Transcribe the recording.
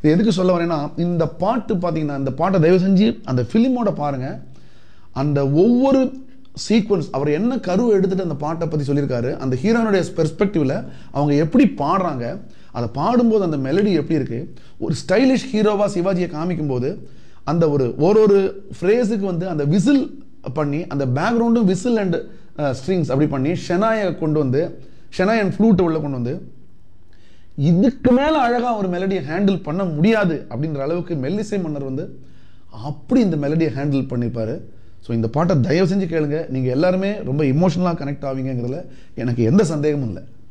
இது எதுக்கு சொல்ல வரேன்னா இந்த பாட்டு பார்த்தீங்கன்னா இந்த பாட்டை தயவு செஞ்சு அந்த ஃபிலிமோட பாருங்க அந்த ஒவ்வொரு சீக்வன்ஸ் அவர் என்ன கருவை எடுத்துட்டு அந்த பாட்டை பற்றி சொல்லியிருக்காரு அந்த ஹீரோனுடைய பெர்ஸ்பெக்டிவ்ல அவங்க எப்படி பாடுறாங்க அதை பாடும்போது அந்த மெலடி எப்படி இருக்கு ஒரு ஸ்டைலிஷ் ஹீரோவா சிவாஜியை காமிக்கும்போது அந்த ஒரு ஒரு ஒரு ஃப்ரேஸுக்கு வந்து அந்த விசில் பண்ணி அந்த பேக்ரவுண்டும் விசில் அண்ட் ஸ்ட்ரிங்ஸ் அப்படி பண்ணி ஷெனாயை கொண்டு வந்து ஷெனாய் அண்ட் ஃப்ளூட்டை உள்ள கொண்டு வந்து இதுக்கு மேல அழகா ஒரு மெலடியை ஹேண்டில் பண்ண முடியாது அப்படின்ற அளவுக்கு மெல்லிசை மன்னர் வந்து அப்படி இந்த மெலடியை ஹேண்டில் பண்ணியிருப்பாரு ஸோ இந்த பாட்டை தயவு செஞ்சு கேளுங்க நீங்க எல்லாருமே ரொம்ப இமோஷனலாக கனெக்ட் ஆவீங்கிறதுல எனக்கு எந்த சந்தேகமும் இல்லை